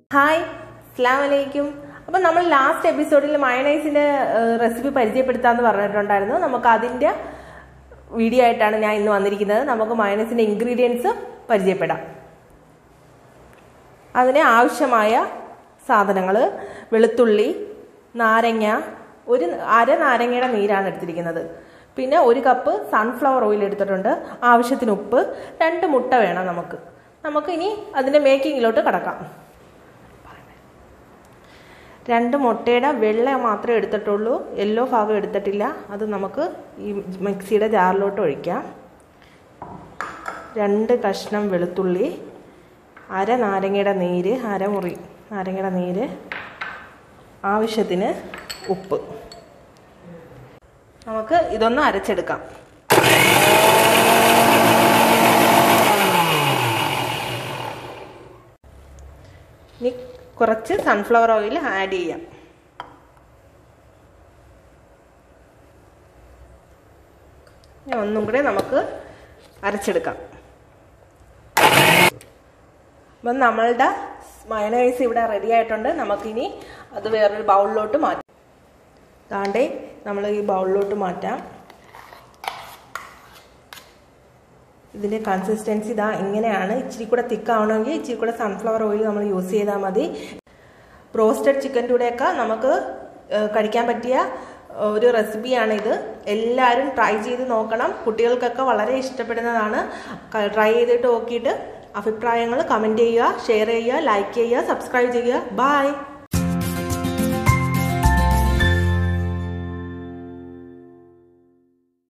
hi അസ്ലാം വലൈക്കും അപ്പം നമ്മൾ ലാസ്റ്റ് എപ്പിസോഡിൽ മയണൈസിന്റെ റെസിപ്പി പരിചയപ്പെടുത്താമെന്ന് പറഞ്ഞിട്ടുണ്ടായിരുന്നു നമുക്ക് അതിന്റെ വീഡിയോ ആയിട്ടാണ് ഞാൻ ഇന്ന് വന്നിരിക്കുന്നത് നമുക്ക് മയണൈസിന്റെ ഇൻഗ്രീഡിയൻസ് പരിചയപ്പെടാം അതിന് ആവശ്യമായ സാധനങ്ങൾ വെളുത്തുള്ളി നാരങ്ങ ഒരു അര നാരങ്ങയുടെ നീരാണ് എടുത്തിരിക്കുന്നത് പിന്നെ ഒരു കപ്പ് സൺഫ്ലവർ ഓയിൽ എടുത്തിട്ടുണ്ട് ആവശ്യത്തിന് ഉപ്പ് രണ്ട് മുട്ട വേണം നമുക്ക് നമുക്ക് ഇനി അതിൻ്റെ മേക്കിങ്ങിലോട്ട് കടക്കാം രണ്ട് മുട്ടയുടെ വെള്ള മാത്രമേ എടുത്തിട്ടുള്ളൂ യെല്ലോ ഭാഗം എടുത്തിട്ടില്ല അത് നമുക്ക് ഈ മിക്സിയുടെ ജാറിലോട്ട് ഒഴിക്കാം രണ്ട് കഷ്ണം വെളുത്തുള്ളി അര നാരങ്ങയുടെ നീര് അരമുറി നാരങ്ങയുടെ നീര് ആവശ്യത്തിന് ഉപ്പ് നമുക്ക് ഇതൊന്ന് അരച്ചെടുക്കാം ഇനി കുറച്ച് സൺഫ്ലവർ ഓയിൽ ആഡ് ചെയ്യാം ഇനി ഒന്നും കൂടെ നമുക്ക് അരച്ചെടുക്കാം അപ്പം നമ്മളുടെ മയണൈസ് ഇവിടെ റെഡി ആയിട്ടുണ്ട് നമുക്കിനി അത് വേറൊരു ബൗളിലോട്ട് മാറ്റാം താണ്ടേ നമ്മൾ ഈ ബൗളിലോട്ട് മാറ്റാം ഇതിൻ്റെ കൺസിസ്റ്റൻസി ഇതാ ഇങ്ങനെയാണ് ഇച്ചിരി കൂടെ തിക്കാവണമെങ്കിൽ ഇച്ചിരി കൂടെ സൺഫ്ലവർ ഓയിൽ നമ്മൾ യൂസ് ചെയ്താൽ മതി ബ്രോസ്റ്റഡ് ചിക്കൻ്റെ കൂടെയൊക്കെ നമുക്ക് കഴിക്കാൻ പറ്റിയ ഒരു റെസിപ്പിയാണ് ഇത് എല്ലാവരും ട്രൈ ചെയ്ത് നോക്കണം കുട്ടികൾക്കൊക്കെ വളരെ ഇഷ്ടപ്പെടുന്നതാണ് ട്രൈ ചെയ്തിട്ട് നോക്കിയിട്ട് അഭിപ്രായങ്ങൾ കമൻറ്റ് ചെയ്യുക ഷെയർ ചെയ്യുക ലൈക്ക് ചെയ്യുക സബ്സ്ക്രൈബ് ചെയ്യുക ബായ്